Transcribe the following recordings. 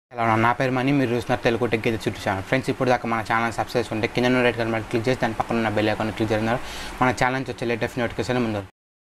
hello నా పేరు money మీరు చూస్తున్నారు తెలుగు టెక్ గేదె చుట్టూ ఛానల్ ఫ్రెండ్స్ ఇప్పుడు దాకా మన ఛానల్ సబ్స్క్రైబ్ చేసుకుంటే కింద రెడ్ కలర్ క్లిక్ చేసి దాని పక్కన ఉన్న బెల్ ఐకాన్ క్లిక్ చేస్తున్నారు మన ఛానల్ నుంచి వచ్చే లేటెస్ట్ నోటిఫికేషన్ ముందు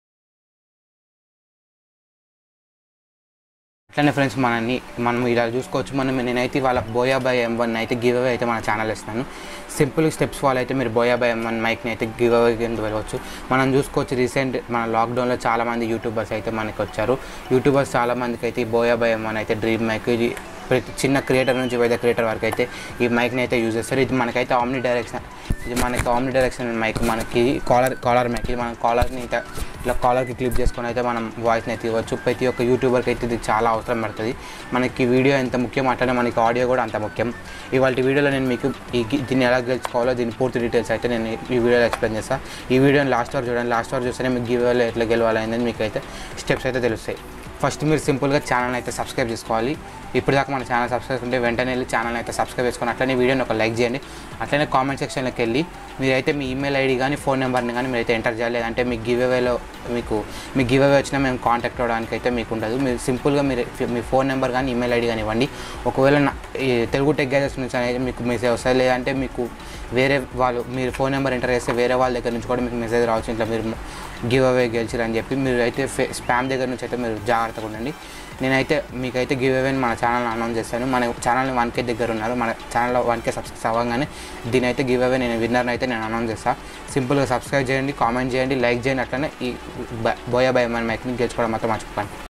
అట్లనే ఫ్రెండ్స్ మనని మనం ఇలా చూసుకోవచ్చు మనం నేనైతే వాళ్ళ బోయా బై ఎం వన్ అయితే గివ్ అవే అయితే మన ఛానల్ ఇస్తాను సింపుల్ స్టెప్స్ ఫాలో అయితే మీరు బోయా బై ఎం వన్ మైక్ని అయితే గివ్ అవే కింద వెళ్ళవచ్చు మనం చూసుకోవచ్చు రీసెంట్ మన లాక్డౌన్లో చాలామంది యూట్యూబర్స్ అయితే మనకి వచ్చారు యూట్యూబర్స్ చాలామందికి అయితే ఈ బోయా బై ఎం వన్ అయితే డ్రీమ్ మైక్ ఇది ప్రతి చిన్న క్రియేటర్ నుంచి పెద్ద క్రియేటర్ వరకు అయితే ఈ మైక్ని అయితే యూజ్ చేస్తారు ఇది మనకైతే ఆమ్ని డైరెక్షన్ ఇది మనకి ఆమ్ని డైరెక్షన్ మైక్ మనకి కాలర్ కాలర్ మైక్ ఇది మనం కాలర్ని ఇట్లా ఇట్లా కాలర్కి క్లిప్ చేసుకొని అయితే మనం వాయిస్ని అయితే ఇవ్వచ్చు ప్రతి ఒక్క యూట్యూబర్కి అయితే ఇది చాలా అవసరం పడుతుంది మనకి వీడియో ఎంత ముఖ్యం అట్లనే మనకి ఆడియో కూడా అంత ముఖ్యం ఇవాళ వీడియోలో నేను మీకు ఈ గి- దీన్ని ఎలా గెలుచుకోవాలో దీని పూర్తి డీటెయిల్స్ అయితే నేను ఈ వీడియోలో ఎక్స్ప్లెయిన్ చేస్తాను ఈ వీడియోని లాస్ట్ వరకు చూడండి లాస్ట్ వరకు చూస్తేనే మీకు గివ్ ఎట్లా గెలవాలనేది మీకు అయితే స్టెప్స్ అయితే తెలుస్తాయి ఫస్ట్ మీరు సింపుల్గా ఛానల్ అయితే సబ్స్క్రైబ్ చేసుకోవాలి ఇప్పుడు దాకా మన ఛానల్ సబ్స్క్రైబ్ ఉంటే వెంటనే వెళ్ళి ఛానల్ అయితే సబ్స్క్రైబ్ చేసుకొని అట్లనే వీడియోని ఒక లైక్ చేయండి అట్లనే కామెంట్ సెక్షన్లోకి వెళ్ళి మీరైతే మీ ఈమెయిల్ ఐడి కానీ ఫోన్ నెంబర్ని కానీ మీరైతే ఎంటర్ చేయాలి లేదంటే మీ గివ్ అవేలో మీకు మీ గివ్ అవే వచ్చినా మేము కాంటాక్ట్ అవ్వడానికి అయితే మీకు ఉండదు మీరు సింపుల్గా మీరు మీ ఫోన్ నెంబర్ కానీ ఈమెయిల్ ఐడి కానీ ఇవ్వండి ఒకవేళ నా- ఈ తెలుగు టెక్ గైజెస్ నుంచి అనేది మీకు మెసేజ్ వస్తుంది లేదంటే మీకు వేరే వాళ్ళు మీరు ఫోన్ నెంబర్ ఎంటర్ చేస్తే వేరే వాళ్ళ దగ్గర నుంచి కూడా మీకు మెసేజ్ రావచ్చు ఇట్లా మీరు గివ్ అవే గెలిచారని చెప్పి మీరు అయితే ఫే- స్పామ్ దగ్గర నుంచి అయితే మీరు జాగ్రత్తగా ఉండండి నేనైతే మీకైతే గివ్ అవేని మన ఛానల్ అనౌన్స్ చేస్తాను మన ఛానల్ వన్ కే దగ్గర ఉన్నారు మన ఛానల్లో వన్ కే సబ్స్క్రైబ్ అవ్వగానే దీని అయితే గివ్ అవే నేను విన్నర్ని అయితే నేను అనౌన్స్ చేస్తాను సింపుల్గా సబ్స్క్రైబ్ చేయండి కామెంట్ చేయండి లైక్ చేయండి అట్లనే ఈ బ- బోయా బై మన మైక్ని గెలుచుకోవడం మాత్రం మర్చిపోకండి